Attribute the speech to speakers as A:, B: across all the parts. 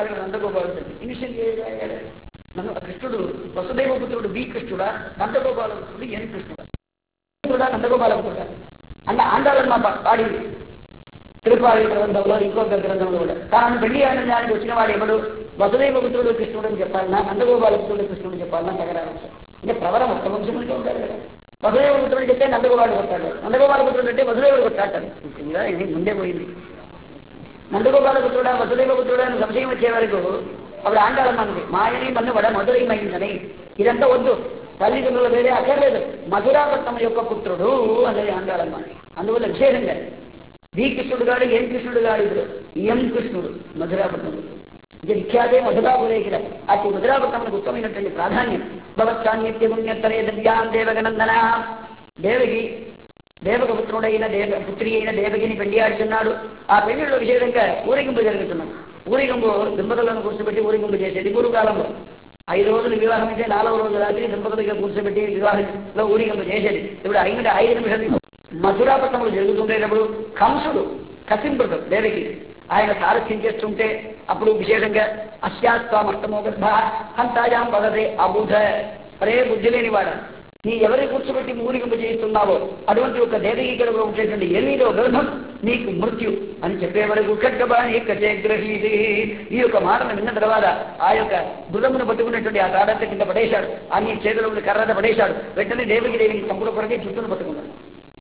A: అక్కడ నందగోపాలుడు ఇనిషియల్ నన్ను కృష్ణుడు వసుదేవ పుత్రుడు బి కృష్ణుడా నందగోపాల పుత్రుడు ఎన్ కృష్ణుడా కృష్ణుడా నందగోపాల పుత్రుడా అన్న ఆండాలమ్మ పాడింది తిరుపాలి గ్రంథంలో ఇంకొక గ్రంథంలో కూడా తాను పెళ్లి ఆనందానికి వచ్చిన వాడు ఎవడు వసుదేవ పుత్రుడు కృష్ణుడు అని చెప్పాలన్నా నందగోపాల పుత్రుడు కృష్ణుడు చెప్పాలన్నా తగరాలు అంటే ప్రవరం ఒక్క వంశములకే ఉంటారు కదా వసుదేవ పుత్రుడు చెప్తే నందగోపాలు కొట్టాడు నందగోపాల పుత్రుడు అంటే వసుదేవుడు కొట్టాడు ఇంకా ఇది ముందే పోయింది నందగోపాల పుత్రుడా వసుదేవ పుత్రుడా అని సంశయం వచ్చే వరకు అప్పుడు ఆండాలమ్మది మాయని మన్ను వడ మధురైమైందని ఇదంతా వద్దు తల్లిదండ్రుల వేరే అక్కర్లేదు మధురాపట్నం యొక్క పుత్రుడు అనేది ఆండాలమ్మ అందువల్ల విశేషంగా వి కృష్ణుడు గాడు ఏం కృష్ణుడు గాడు ఇప్పుడు ఎం కృష్ణుడు మధురాపట్నం ఇది విఖ్యాతే మధురాపురేకిల అతి మధురాపట్నములకు ఉత్తమైనటువంటి ప్రాధాన్యం భవత్సాన్నిత్య పుణ్యత్తరే దివ్యాం దేవగనందన దేవకి దేవక పుత్రుడైన దేవ పుత్రి అయిన దేవకిని పెళ్లి ఆడుతున్నాడు ఆ పెళ్లిలో విశేషంగా ఊరేగింపు జరుగుతున్నది ఊరేగింపు దంపతులను కూర్చోబెట్టి ఊరేగింపు చేసేది పూర్వకాలంలో ఐదు రోజులు వివాహం అయితే నాలుగో రోజు రాత్రి దంపతులుగా కూర్చోబెట్టి వివాహంలో ఊరేగింపు చేసేది ఇప్పుడు ఐదు ఐదు నిమిషాలు మధురాపట్నంలో జరుగుతుండేటప్పుడు కంసుడు కసింపుడు దేవకి ఆయన సారథ్యం చేస్తుంటే అప్పుడు విశేషంగా అస్యాస్వామస్తమో గర్భ హంతాయాం పదదే అబుధ అరే బుద్ధి లేనివాడ నీ ఎవరి కూర్చోబెట్టి ఊరిగింపు చేస్తున్నావో అటువంటి ఒక దేవకి గడప ఉండేటువంటి ఎనిమిదో గర్భం నీకు మృత్యు అని చెప్పే వరకు ఖడ్గబాణి గ్రహీది ఈ యొక్క మాటను విన్న తర్వాత ఆ యొక్క బుధమును పట్టుకున్నటువంటి ఆ తాడంత కింద పడేశాడు అన్ని చేతుల ఉండి కర్రత పడేశాడు వెంటనే దేవికి దేవిని చంపుల కొరకే చుట్టూను పట్టుకున్నాడు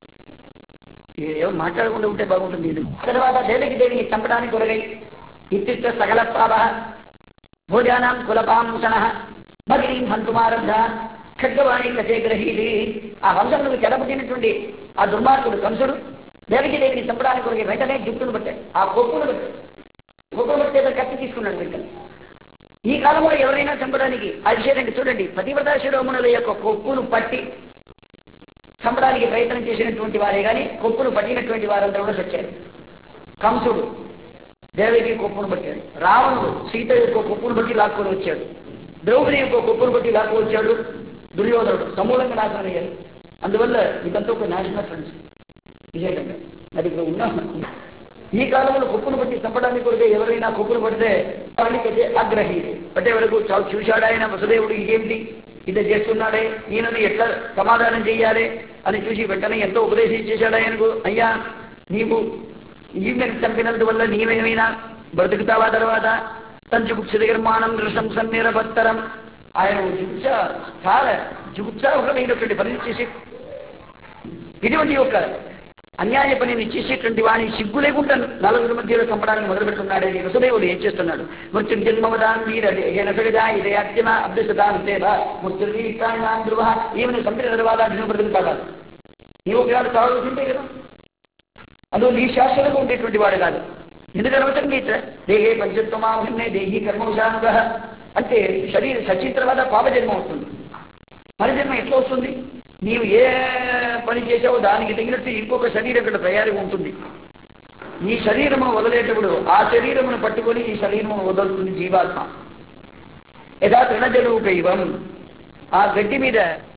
A: ఏమో మాట్లాడకుండా ఉంటే బాగుంటుంది ఇది తర్వాత దేవికి దేవిని చంపడానికి కొరగై ఇత్యుక్త సకల పాప భోజానాం కులపాంసన భగినీం హంతుమారబ్ధ ఖడ్గవాణి కథే గ్రహీది ఆ వంశంలో చెడపుట్టినటువంటి ఆ దుర్మార్గుడు కంసుడు దేవికి దేవిని చంపడానికి కొరగై వెంటనే జుట్టును పట్టాడు ఆ కొప్పును పట్టాడు కొప్పును పట్టేదో కత్తి తీసుకున్నాడు వెంటనే ఈ కాలంలో ఎవరైనా చంపడానికి అభిషేకంగా చూడండి పతివ్రత శిరోమణుల యొక్క కొప్పును పట్టి చంపడానికి ప్రయత్నం చేసినటువంటి వారే కానీ కొప్పును పట్టినటువంటి వారంతా కూడా వచ్చారు కంసుడు దేవికి కొప్పును పట్టాడు రావణుడు సీత యొక్క కొప్పును బట్టి లాక్కొని వచ్చాడు ద్రౌపది యొక్క కొప్పును బట్టి లాక్కొని వచ్చాడు దుర్యోధనుడు సమూలంగా నాశనం అయ్యారు అందువల్ల ఇదంతా ఒక నేషనల్ ఫ్రెండ్స్ విశేషంగా అది ఇప్పుడు ఉన్నాం ఈ కాలంలో కుప్పును బట్టి చంపడానికి కొరికే ఎవరైనా కుప్పును పడితే వాళ్ళకైతే అగ్రహి పట్టే వరకు చాలా చూశాడు ఆయన వసుదేవుడు ఇదేమిటి ఇది చేస్తున్నాడే ఈయనను ఎట్లా సమాధానం చెయ్యాలి అని చూసి వెంటనే ఎంతో ఉపదేశం చేశాడు ఆయనకు అయ్యా నీవు ఈమెను చంపినందువల్ల నీవేమైనా బ్రతుకుతావా తర్వాత తంచుకుక్షిర్మాణం దృశం సన్నిరభత్తరం ఆయన జుగుప్స చాలా జుగుప్సాహులమైనటువంటి పని చేసి ఇటువంటి యొక్క అన్యాయ పనిని చేసేటువంటి వాడిని సిగ్గు లేకుండా నలుగురి మధ్యలో చంపడానికి మొదలు పెడుతున్నాడని వసుదేవుడు ఏం చేస్తున్నాడు మృత్యు జన్మవదాం వీరజనసడిదా ఇదే అత్యమ అభ్యసదాం దేవ మృత్యుర్వీకాన్ ధ్రువ ఈమెను చంపిన తర్వాత అర్జును బ్రతుకుతాడా నీవు ఒకవేళ చావలసిందే కదా అందులో నీ శాస్త్రంలో ఉండేటువంటి వాడు కాదు ఎందుకనవసరం గీత దేహే పంచత్వమాహన్నే దేహి కర్మవశానుగ అంటే శరీర సచిత్రవాద పాపజన్మ అవుతుంది మరిజన్మ ఎట్లా వస్తుంది నీవు ఏ పని చేసావో దానికి తగినట్టు ఇంకొక శరీరం ఇక్కడ తయారీ ఉంటుంది ఈ శరీరమును వదిలేటప్పుడు ఆ శరీరమును పట్టుకొని ఈ శరీరమును వదులుతుంది జీవాత్మ యథా తృణజలుకైవం ఆ గడ్డి మీద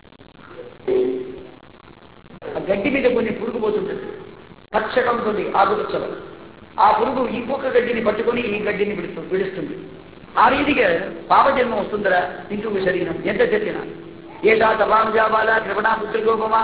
A: ఆ గడ్డి మీద కొన్ని పురుగు పోతుంటుంది పచ్చగా ఉంటుంది ఆకుపచ్చగా ఆ పురుగు ఇంకొక గడ్డిని పట్టుకొని ఈ గడ్డిని విడుతు విడుస్తుంది ఆ రీతిగా పాపజన్మ వస్తుందరా ఇంకొక శరీరం ఎంత చెప్పినా ఏషా తపాం జాబాల కృపణా పుత్రగోపమా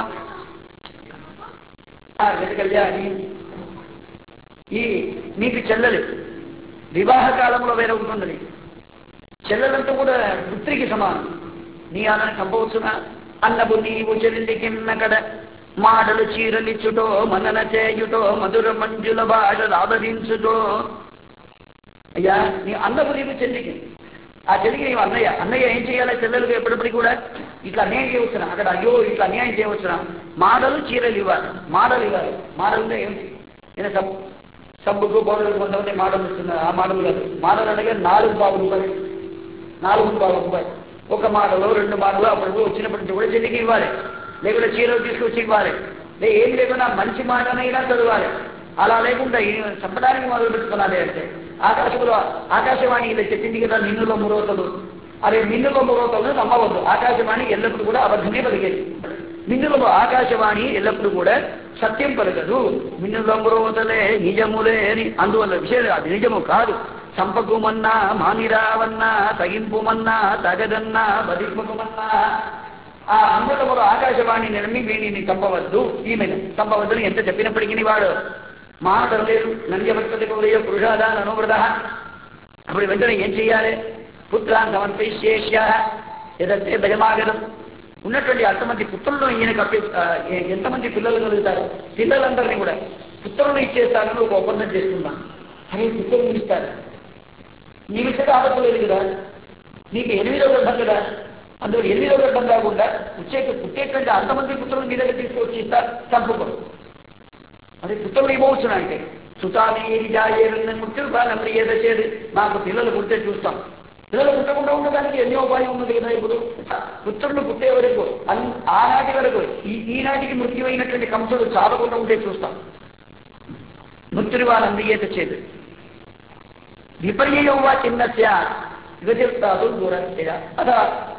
A: కళ్యాణి ఈ నీకు చెల్లెలు వివాహ కాలంలో వేరే ఉంటున్నది చెల్లెలంతా కూడా పుత్రికి సమానం నీ ఆమెను చంపవచ్చునా అన్నపు నీవు చెల్లి కిన్నకడ మాటలు చీరలిచ్చుటో మనన చేయుటో మధుర మంజుల భాషలు ఆదరించుటో అయ్యా నీ అన్నపు నీవు చెల్లికి ఆ చెల్లికి నీవు అన్నయ్య అన్నయ్య ఏం చేయాలి చెల్లెలకు ఎప్పటిప్పటికి కూడా ఇట్లా అన్యాయం చేయవచ్చునా అక్కడ అయ్యో ఇట్లా అన్యాయం చేయవచ్చునా మాడలు చీరలు ఇవ్వాలి మాడలు ఇవ్వాలి మాడలు ఏమిటి నేను సబ్ సబ్బుకు పౌడర్లు కొంతమంది మాడలు ఇస్తున్నారు ఆ మాడలు కాదు మాడలు అనగా నాలుగు బాబు రూపాయలు నాలుగు బాబు రూపాయలు ఒక మాడలు రెండు మాడలు అప్పుడు వచ్చినప్పటి నుంచి కూడా చెల్లికి ఇవ్వాలి లేకుంటే చీరలు తీసుకొచ్చి ఇవ్వాలి లే ఏం లేకుండా మంచి మాటనైనా చదవాలి అలా లేకుండా ఈయన చంపడానికి మొదలు పెట్టుకున్నాలి అంటే ఆకాశంలో ఆకాశవాణి ఇలా చెప్పింది కదా నిన్నులో మురోతలు అరే నిన్నులో మురోతలు నమ్మవద్దు ఆకాశవాణి ఎల్లప్పుడూ కూడా అబద్ధమే పలిగేది మిన్నులో ఆకాశవాణి ఎల్లప్పుడూ కూడా సత్యం పలకదు మిన్నులో మురోతలే నిజములే అని అందువల్ల విషయం అది నిజము కాదు చంపకుమన్నా మానిరావన్నా తగింపుమన్నా తగదన్నా బదింపకుమన్నా ఆ అమృతములు ఆకాశవాణిని నమ్మి వీణిని చంపవద్దు ఈమెను చంపవద్దని ఎంత చెప్పినప్పటికీ వాడు మానడం లేదు నంద్యవర్తది కౌరయ పురుషాదాన్ అనువృత అప్పుడు వెంటనే ఏం చెయ్యాలి పుత్రాన్ సమర్పయిష్యేష్య ఏదంటే భయమాగడం ఉన్నటువంటి అంతమంది పుత్రులను ఈయనకు అప్పి ఆ, ఏ- ఎంతమంది పిల్లలు కలుగుతారు పిల్లలందరినీ కూడా పుత్రులను ఇచ్చేస్తానని ఒక ఒప్పందం చేసుకుందాం అరే పుత్రులను ఇస్తారు నీ విషయం ఆపత్తు లేదు కదా నీకు ఎనిమిదో గర్భం కదా అందులో ఎనిమిదో గర్భం కాకుండా వచ్చే పుట్టేటువంటి అంతమంది పుత్రులు మీ దగ్గర తీసుకొచ్చి ఇస్తారు చంపుకోరు అది పుత్రులు ఇవ్వవచ్చున అంటే సుతాన్ని ఏది జాయేరన్న ముత్తులు బాగా ఏదచేది నాకు పిల్లలు పుట్టే చూస్తాం పిల్లలు పుట్టకుండా ఉండడానికి ఎన్ని ఉపాయం ఉన్నది కదా ఇప్పుడు పుత్రులు పుట్టే వరకు అన్- ఆనాటి వరకు ఈ ఈనాటికి మృత్యువైనటువంటి కంసుడు చావకుండా ఉంటే చూస్తాం మృత్యువానందియేత చేదు విపర్యయం వా చిన్నస్య విభజిస్తాడు దూరంగా అదా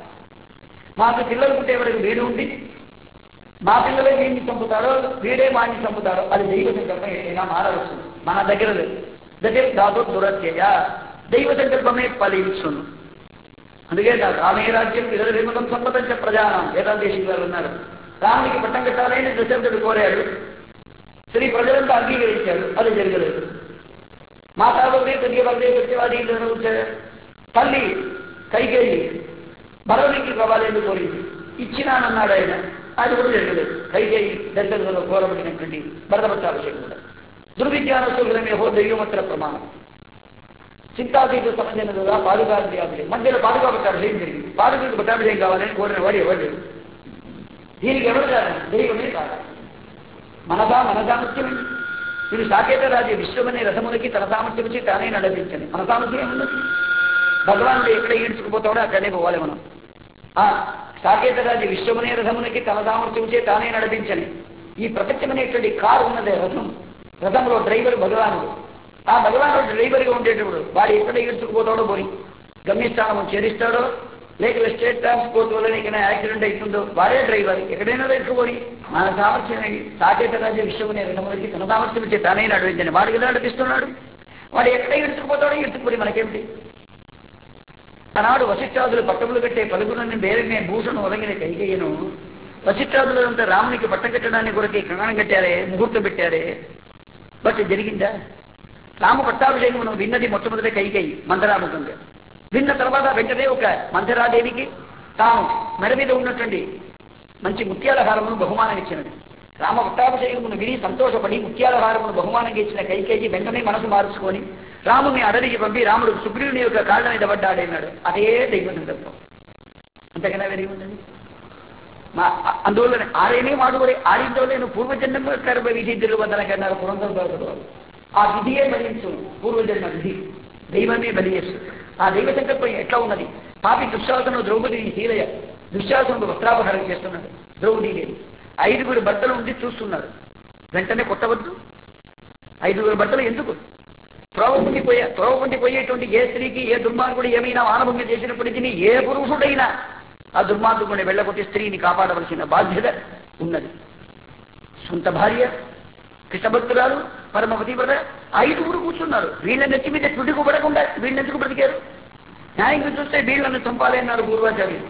A: మాకు పిల్లలు పుట్టే వరకు వీడు ఉండి మా పిల్లలే వీడిని చంపుతారో వీడే వాడిని చంపుతారో అది దైవ సంకల్పం ఏదైనా మారవచ్చు మన దగ్గర లేదు దగ్గర దాదో దురత్యయ దైవ సంకల్పమే ఫలించును అందుకే కాదు రామే రాజ్యం ఇతర విమతం సంపదంచ ప్రజానం వేదాంతేశం గారు ఉన్నారు రామునికి పట్టం కట్టాలని దశరథుడు కోరాడు శ్రీ ప్రజలంతా అంగీకరించాడు అది జరగలేదు మాతావే కొద్దిగా వరదే సత్యవాది తల్లి కైకేయి భరవనికి కావాలి ఎందుకు కోరింది ఇచ్చినానన్నాడు ఆయన అది కూడా జరగలేదు కైకేయి దశరథులో కోరబడినటువంటి భరతపట్టాభిషేకం కూడా దుర్విజ్ఞానస్తులమే హో దైవమత్ర ప్రమాణం చింతాతీత సమజనగా పాదుకాభిషేకం మధ్యలో పాదుకా పట్టాభిషేకం జరిగింది పాదుకకు పట్టాభిషేకం కావాలని కోరిన వాడు ఎవరు లేరు దీనికి ఎవరు కాదు దైవమే కాదు మనసా మన సామర్థ్యమే ఇది సాకేత రాజు విశ్వమనే రథములకి తన సామర్థ్యం వచ్చి తానే నడిపించండి మన సామర్థ్యం ఏమున్నది భగవానుడు ఎక్కడ ఈడ్చుకుపోతాడో అక్కడే పోవాలి మనం ఆ సాకేత రాజు విశ్వమనే రథములకి తన సామర్థ్యం చే తానే నడిపించని ఈ ప్రపంచమనేటువంటి కారు ఉన్నదే రథం రథంలో డ్రైవర్ భగవానుడు ఆ భగవానుడు డ్రైవర్గా ఉండేటప్పుడు వాడు ఎక్కడ ఈడ్చుకుపోతాడో పోయి గమ్యస్థానం చేరిస్తాడో లేక స్టేట్ ట్రాన్స్పోర్ట్ వల్ల ఎక్కడ యాక్సిడెంట్ అవుతుందో వాడే డ్రైవర్ ఎక్కడైనా ఎట్టుకొని మన సామర్థ్యం సాకేత రాజ్య విశ్వమనే రథములకి తన సామర్థ్యం చే తానే నడిపించండి వాడు కదా నడిపిస్తున్నాడు వాడు ఎక్కడ ఈడ్చుకుపోతాడో ఈడ్చుకుపోయి మనకేమిటి ఆనాడు వశిష్ఠాదులు పట్టములు కట్టే పలుగురుని బేరమే భూషణం ఒలగిన కైకేయను వశిష్ఠాదులంతా రామునికి పట్టం కట్టడానికి కొరకి కంగణం కట్టారే ముహూర్తం పెట్టారే బట్ జరిగిందా రామ పట్టాభిషేకం మనం విన్నది మొట్టమొదటి కైకేయి మందరాముఖంగా విన్న తర్వాత వెంటనే ఒక మందరాదేవికి తాను మెడ మీద ఉన్నటువంటి మంచి ముత్యాల హారమును బహుమానం ఇచ్చినది రామ పట్టాభిషేకమును విని సంతోషపడి ముత్యాల హారమును బహుమానంగా ఇచ్చిన కైకేయి వెంటనే మనసు మార్చుకొని రాముని అడవికి పంపి రాముడు సుగ్రీవుని యొక్క కాళ్ళ మీద పడ్డాడన్నాడు అదే దైవ సంకల్పం అంతకన్నా వెరీ ఉందండి మా అ- అందువల్ల ఆరేనే మాడువరే ఆరిందోలేను పూర్వజన్మ కర్మ విధి తిరువదనకన్నారు పురంధర ఆ విధియే బలించు పూర్వజన్మ విధి దైవమే బలియస్సు ఆ దైవ సంకల్పం ఎట్లా ఉన్నది పాపి దుశ్శాసనం ద్రౌపదిని హీలయ దుశ్శాసనుడు వస్త్రాపహారం చేస్తున్నాడు ద్రౌపది దేవి ఐదుగురు భర్తలు ఉండి చూస్తున్నారు వెంటనే కొట్టవద్దు ఐదుగురు భర్తలు ఎందుకు త్రోవ పొందిపోయే త్రోవ పొందిపోయేటువంటి ఏ స్త్రీకి ఏ దుర్మార్గుడు ఏమైనా మానభంగం చేసినప్పటికీ ఏ పురుషుడైనా ఆ దుర్మార్గుడిని వెళ్ళగొట్టి స్త్రీని కాపాడవలసిన బాధ్యత ఉన్నది సొంత భార్య కృష్ణభక్తురాలు పరమపతివ్రత ఐదుగురు కూర్చున్నారు వీళ్ళ నెత్తి మీద తుడికు పడకుండా వీళ్ళు ఎందుకు బ్రతికారు న్యాయంగా చూస్తే వీళ్ళను చంపాలి అన్నారు పూర్వాచార్యులు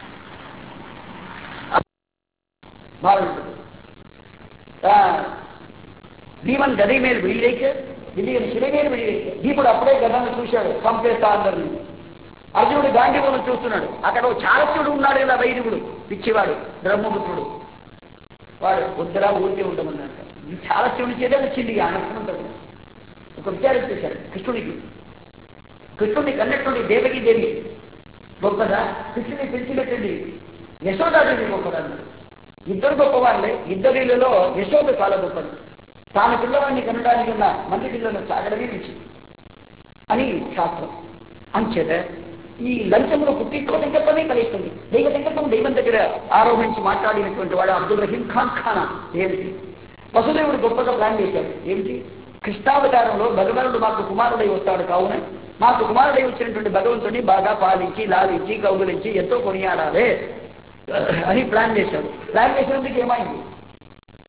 A: బాగుంటుంది ఆ, భీమన్ గది మీద వెళ్ళేక విజయం శిల మీద వెళ్ళేక భీముడు అప్పుడే గదాన్ని చూశాడు చంపేస్తా అందరిని అర్జునుడు గాంధీవులను చూస్తున్నాడు అక్కడ ఓ చారత్యుడు ఉన్నాడు కదా వైదికుడు పిచ్చివాడు బ్రహ్మపుత్రుడు వాడు వద్దురా ఊరికే ఉంటామన్నాడు ఈ చారత్యుడి చేతే వచ్చింది ఈ ఆనందంతో ఒక విచారం చేశాడు కృష్ణుడికి కృష్ణుడిని కన్నటువంటి దేవకి దేవి గొప్పదా కృష్ణుని పిలిచినటువంటి యశోదాదేవి గొప్పదా అన్నాడు ఇద్దరు గొప్పవాళ్ళే ఇద్దరిలో యశోద చాలా గొప్పది తాను పిల్లవాడిని కనడానికి ఉన్న మంది పిల్లలను సాగడమే మించి అని శాస్త్రం అంచేత ఈ లంచంలో పుట్టించుకో సంకల్పమే కలిస్తుంది దైవ సంకల్పం దైవం దగ్గర ఆరోహించి మాట్లాడినటువంటి వాడు అబ్దుల్ రహీం ఖాన్ ఖానా ఏమిటి వసుదేవుడు గొప్పగా ప్లాన్ చేశాడు ఏమిటి కృష్ణావతారంలో భగవానుడు మాకు కుమారుడై వస్తాడు కావున మాకు కుమారుడై వచ్చినటువంటి భగవంతుడిని బాగా పాలించి లాలించి కౌగులించి ఎంతో కొనియాడాలి అని ప్లాన్ చేశాడు ప్లాన్ చేసినందుకు ఏమైంది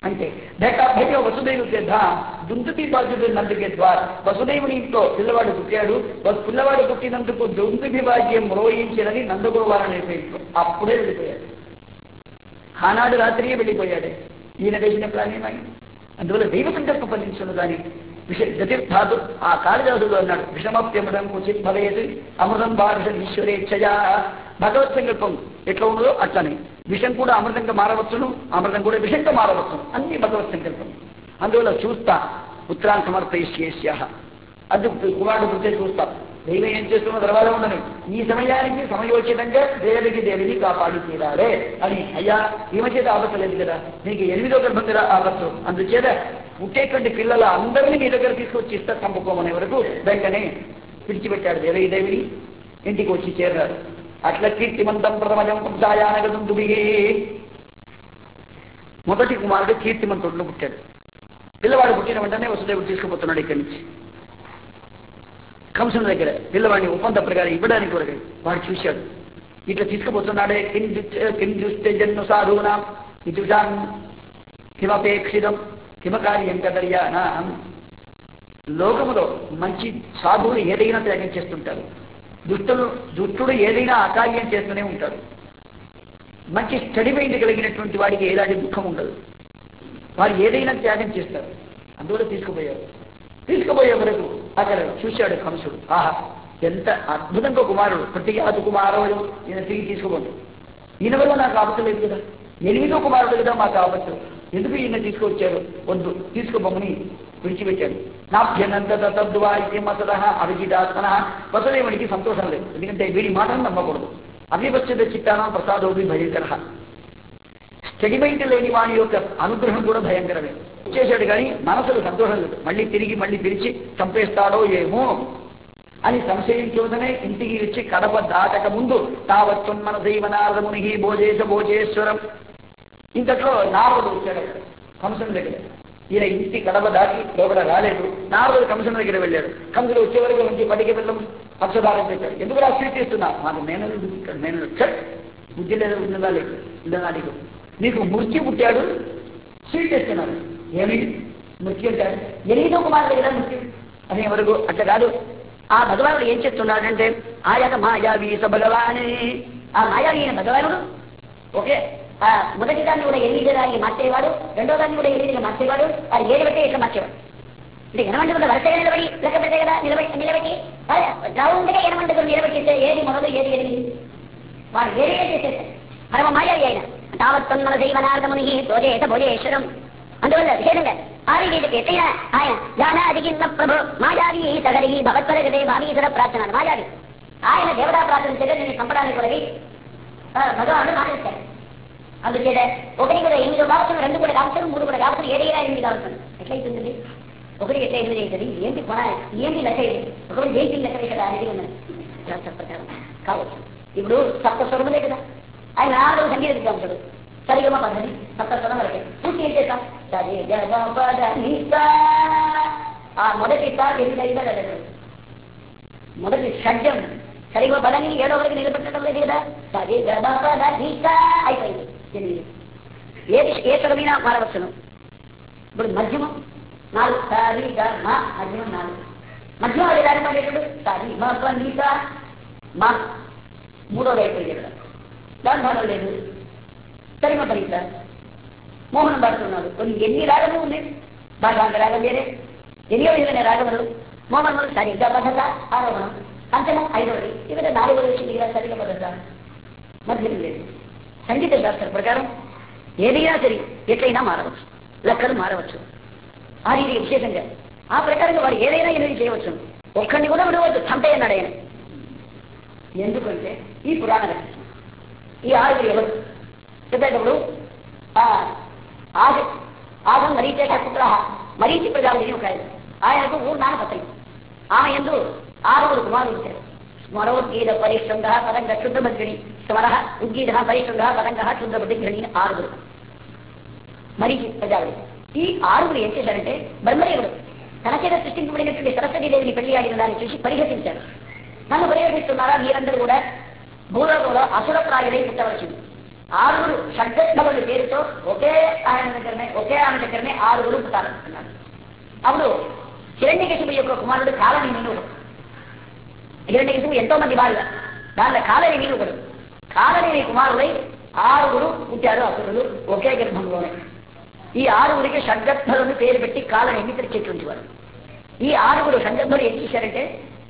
A: అంటే భేక వసుదేవుకి ధామ్ దుందుతి బాధ్యుడు నందుకే ద్వార్ వసుదేవుని ఇంట్లో పిల్లవాడు పుట్టాడు వసు- పిల్లవాడు పుట్టినందుకు దుందుభి భాగ్యం మ్రోయించినది నందగోపాలని ఇంట్లో అప్పుడే వెళ్ళిపోయాడు ఆనాడు రాత్రియే వెళ్ళిపోయాడు ఈయన వేసిన ప్లాన్ ఏమైంది అందువల్ల దైవ సంకల్పం ఫలించను దాని విష గతిర్ధాతు ఆ కాళిదాసుడు అన్నాడు విషమప్యమృతం క్వచిత్ భవేత్ అమృతం భారత ఈశ్వరేచ్ఛయా భగవత్ సంకల్పం ఎట్లా ఉన్నదో అట్లనే విషం కూడా అమృతంగా మారవచ్చును అమృతం కూడా విషంగా మారవచ్చును అన్ని భగవత్ సంకల్పం అందువల్ల చూస్తా ఉత్తరాన్ని సమర్పయిష్యేష్య అది కుమారుడు పుట్టే చూస్తాం దైవం ఏం చేస్తున్న తర్వాత ఉండను ఈ సమయానికి సమయోచితంగా దేవికి దేవిని కాపాడి తీరాలే అని అయ్యా ఈమె చేత ఆపత్తు లేదు కదా నీకు ఎనిమిదో గర్భం కదా ఆపత్తు అందుచేత పుట్టేటువంటి పిల్లల అందరినీ మీ దగ్గర తీసుకొచ్చి ఇస్తా చంపుకోమనే వరకు వెంటనే పిలిచిపెట్టాడు దేవీ దేవిని ఇంటికి వచ్చి చేరాడు అట్ల కీర్తిమంతం ప్రథమజం పుంసాయానగతం దుబిగే మొదటి కుమారుడు కీర్తిమంతుడు పుట్టాడు పిల్లవాడు పుట్టిన వెంటనే వసుదేవుడు తీసుకుపోతున్నాడు ఇక్కడి నుంచి కంసుని దగ్గర పిల్లవాడిని ఒప్పంద ప్రకారం ఇవ్వడానికి వరకు వాడు చూశాడు ఇట్లా తీసుకుపోతున్నాడే కిం దుచ్- కిం చూస్తే జన్మ సాధువునా ఇటుషాం కిమపేక్షితం కిమకార్యం కదర్యా నా లోకములో మంచి సాధువులు ఏదైనా త్యాగం చేస్తుంటారు దుష్టులు దుష్టుడు ఏదైనా అకార్యం చేస్తూనే ఉంటాడు మంచి స్టడీ మైండ్ కలిగినటువంటి వాడికి ఎలాంటి దుఃఖం ఉండదు వారు ఏదైనా త్యాగం చేస్తారు అందువల్ల తీసుకుపోయారు తీసుకుపోయే వరకు అక్కడ చూశాడు కంసుడు ఆహా ఎంత అద్భుతంగా కుమారుడు ప్రతియాదు కుమారుడు ఈయన తిరిగి తీసుకోబోదు ఈయన వల్ల నాకు ఆపత్తు లేదు కదా ఎనిమిదో కుమారుడు కదా మాకు ఆపత్తు ఎందుకు ఈయన తీసుకొచ్చారు వద్దు తీసుకోబొమ్మని విడిచిపెట్టాడు నాభ్యనంత తద్వాద్యమసద అవిజితాత్మన వసుదేవునికి సంతోషం లేదు ఎందుకంటే వీడి మాటను నమ్మకూడదు అవివశ్యత చిత్తానం ప్రసాదోపి భయంకర స్టడిమైంట్ లేని వాని యొక్క అనుగ్రహం కూడా భయంకరమే చేశాడు కానీ మనసులో సంతోషం లేదు మళ్ళీ తిరిగి మళ్ళీ పిలిచి చంపేస్తాడో ఏమో అని సంశయించోదనే ఇంటికి వచ్చి కడప దాటక ముందు తావత్తున్మన దైవనారదముని భోజేశ భోజేశ్వరం ఇంతట్లో నారదుడు వచ్చాడు అక్కడ కంసుని దగ్గర ఈయన ఇంటి గడప దాటి లోపల రాలేదు నారదుడు కంసుని దగ్గర వెళ్ళాడు కంసుడు వచ్చే వరకు మంచి పడికి వెళ్ళం పక్షదారం పెట్టాడు ఎందుకు రా స్వీట్ ఇస్తున్నా మాకు మేనలు ఇక్కడ మేనలు చట్ బుద్ధి లేదు ఉన్నదా లేదు ఇలా అడిగు నీకు మృత్యు పుట్టాడు స్వీట్ ఇస్తున్నాడు ఏమి మృత్యు అంటాడు ఎనిమిదో కుమారుడు కదా మృత్యు అనే వరకు అట్లా కాదు ఆ భగవానుడు ఏం చేస్తున్నాడంటే ఆయక మాయావి స భగవానే ఆ మాయావి అయిన భగవానుడు ఓకే ఆ మొదటి దాన్ని కూడా ఎనిమిది దాన్ని మార్చేవాడు రెండో దాన్ని కూడా ఎనిమిదిగా మార్చేవాడు అది ఏడు పెట్టి ఇట్లా మార్చేవాడు అంటే ఎనమంటుకుంటే వరుసగా నిలబడి లెక్క పెట్టే కదా నిలబడి నిలబెట్టి రౌండ్గా ఎనమంటుకుని నిలబెట్టిస్తే ఏది మొదలు ఏది ఎనిమిది వాడు ఏదే చేసేస్తారు పరమ మాయావి ఆయన తావత్తన్మల దైవనార్గముని భోజేత భోజేశ్వరం అందువల్ల విశేషంగా ఆవిడికి ఎత్తైన ఆయన జ్ఞానాదిగిన్న ప్రభు మాయావి తగలిగి భగవత్పరగదే భావీధర ప్రార్థన మాయావి ఆయన దేవతా ప్రార్థన చేత నేను చంపడానికి కొరగి భగవానుడు మాట్లాడతాడు అందుచేత ఒకటి కూడా ఎనిమిది కావచ్చు రెండు కూడా కావచ్చు మూడు కూడా కావచ్చు ఏదైనా ఎనిమిది కావచ్చు ఎట్లయితుంది ఒకటి ఎట్లా ఎనిమిది అవుతుంది ఏంటి కొన ఏంటి లెక్క ఇది ఒకటి ఏంటి లెక్క ఇక్కడ అనేది ఉన్నది శాస్త్ర ప్రకారం కావచ్చు ఇప్పుడు సప్త స్వరములే కదా ఆయన నాలుగు సంగీత విద్వాంసుడు సరిగమ పద్ధతి సప్త స్వరం వరకే పూర్తి ఏం చేస్తాం సరి గమ పద ని సా. ఆ మొదటి సార్ ఎనిమిది ఐదు మొదటి షడ్జం సరిగమ పదాన్ని ఏడో వరకు నిలబెట్టడం లేదు కదా సరి గమ పద ని సా అయిపోయింది ఎనిమిది ఏది ఏ స్వరమైనా మారవచ్చును ఇప్పుడు మధ్యమం నాలుగు సరి గ మా మధ్యమం నాలుగు మధ్యమం అది రాకపోయేటప్పుడు సరి మ ప ని సా మా మూడోది అయిపోయింది ఇక్కడ దాని భాగం లేదు సరిమ పరీక్ష మోహనం పాడుతున్నాడు కొన్ని ఎన్ని రాగము ఉన్నాయి భాగాంగ రాగం వేరే ఎన్నో విధమైన రాగములు మోహనములు సరిగ్గా పద్ధత ఆరోహణం పంచమం ఐదవది ఇక్కడ నాలుగవది వచ్చింది కదా సరిగ్గా పద్ధత మధ్యం లేదు సంగీత శాస్త్ర ప్రకారం ఏదైనా సరే ఎట్లయినా మారవచ్చు లెక్కలు మారవచ్చు ఆ రీతి విశేషంగా ఆ ప్రకారంగా వాడు ఏదైనా ఎనిమిది చేయవచ్చు ఒక్కడిని కూడా విడవద్దు చంపేయన్నాడు ఆయన ఎందుకంటే ఈ పురాణ రహస్యం ఈ ఆరుగురు ఎవరు చెప్పేటప్పుడు ఆ ఆగ ఆగం మరీచేట పుత్ర మరీచి ప్రజాపతి ఒక ఆయన ఆయనకు ఊరు నానపత్రి ఆమె ఎందు ఆరుగురు కుమారులు వచ్చారు స్మరోద్గీత పరిశ్రంగ పరంగ శుద్ధభద్రిణి స్మర ఉద్గీత పరిశ్రంగ పరంగ శుద్ధభద్రిణి ఆరుగురు మరీచి ప్రజాపతి ఈ ఆరుగురు ఏం చేశారంటే బ్రహ్మదేవుడు తన చేత సృష్టించబడినటువంటి సరస్వతి దేవిని పెళ్లి ఆడిన దాన్ని చూసి పరిహసించారు నన్ను పరిహసిస్తున్నారా మీరందరూ కూడా భూలోకంలో అసురప్రాయులై పుట్టవలసింది ఆరుగురు షడ్గోళ పేరుతో ఒకే ఆయన దగ్గరనే ఒకే ఆమె దగ్గరనే ఆరుగురు పుట్టాలనుకున్నారు అప్పుడు హిరణ్యకశిపు యొక్క కుమారుడు కాలని నీనుడు హిరణ్యకశిపు ఎంతో మంది భార్య దానిలో కాలని నీనుడు కాలని కుమారుడై ఆరుగురు పుట్టారు అసురులు ఒకే గర్భంలోనే ఈ ఆరుగురికి షడ్గర్భులను పేరు పెట్టి కాలని ఎన్నికరించేటువంటి వారు ఈ ఆరుగురు షడ్గర్భులు ఏం చేశారంటే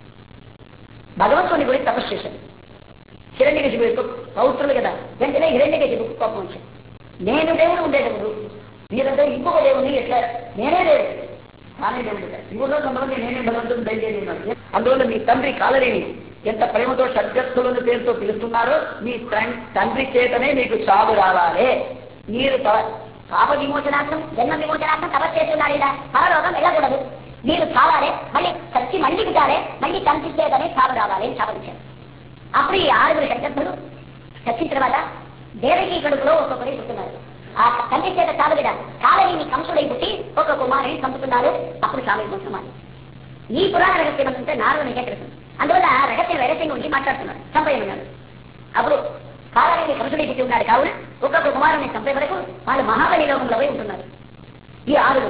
A: భగవంతుని గురించి తపస్సు చేశారు హిరణ్యకశిపు యొక్క పౌత్రులు కదా వెంటనే హిరణ్యకశిపుకు కోపం వచ్చింది నేను దేవుడు ఉండేటప్పుడు మీరంతా ఇంకొక దేవుని ఎట్లా నేనే దేవుడు తానే దేవుడు ఇంకొక కొంతమంది నేనే భగవంతుడు బయలుదేరి ఉన్నాడు అందువల్ల మీ తండ్రి కాలరేని ఎంత ప్రేమతో షడ్గత్తులను పేరుతో పిలుస్తున్నారో మీ తం- తండ్రి చేతనే మీకు చావు రావాలే మీరు త-
B: పాప విమోచనార్థం జన్మ విమోచనార్థం తపస్సు చేస్తున్నాడు ఇలా పరలోకం వెళ్ళకూడదు మీరు చాలారే మళ్ళీ చచ్చి మళ్ళీ పుట్టారే మళ్ళీ కనిపించేదని చాలు రావాలి అని చాపించారు అప్పుడు ఈ ఆరుగురు షడ్గత్తులు చచ్చిన తర్వాత దేవకి కడుపులో ఒక్కొక్కరి పుట్టున్నారు ఆ తండ్రి చేత చాలు కదా కాలని కంసుడై పుట్టి ఒక కుమారుని చంపుతున్నారు అప్పుడు చాలు విమోచనం ఈ పురాణ రహస్యం అంటే నాలుగు నిజం తెలుసు అందువల్ల రహస్యం రహస్యం గురించి మాట్లాడుతున్నారు చంపై ఉన్నాడు అప్పుడు కాలానికి కంసుడి పుట్టి ఉన్నాడు కావున ఒక్కొక్క కుమారుని చంపే వరకు వాళ్ళు మహాబలి లోకంలో పోయి ఉంటున్నారు ఈ ఆరుడు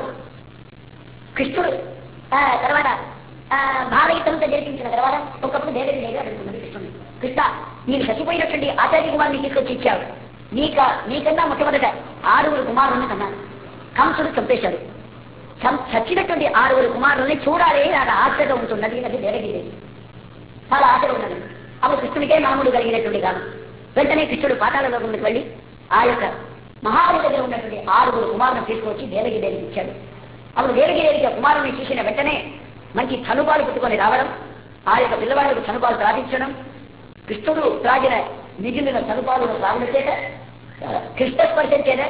B: కృష్ణుడు ఆ, తర్వాత ఆ, భారయుద్ధంతో జరిపించిన తర్వాత ఒకప్పుడు దేవరి దేవి అడుగుతున్నది కృష్ణుడు కృష్ణ నీకు చచ్చిపోయినటువంటి ఆచార్య కుమారుని తీసుకొచ్చి ఇచ్చాడు నీక నీకన్నా మొట్టమొదట ఆరుగురు కుమారుల్ని కన్నాను కంసుడు చంపేశాడు చం- చచ్చినటువంటి ఆరుగురు కుమారుల్ని చూడాలి నాకు ఆశగా ఉంటున్నది అది దేవగిరి చాలా ఆశగా ఉన్నది అప్పుడు కృష్ణునికే నాముడు కలిగినటువంటి కాదు వెంటనే కృష్ణుడు పాతాళ లోకంలోకి వెళ్ళి ఆ యొక్క మహాబలి దగ్గర ఉన్నటువంటి ఆరుగురు కుమారులను తీసుకొచ్చి దేవగి దేవికి ఇచ్చాడు అప్పుడు దేవగి దేవికి ఆ కుమారుని చూసిన వెంటనే మంచి చనుబాలు పెట్టుకొని రావడం ఆ యొక్క పిల్లవాళ్ళకు చనుబాలు త్రాగించడం కృష్ణుడు త్రాగిన మిగిలిన చనుబాలను త్రాగుల చేత కృష్ణ స్పర్శం చేత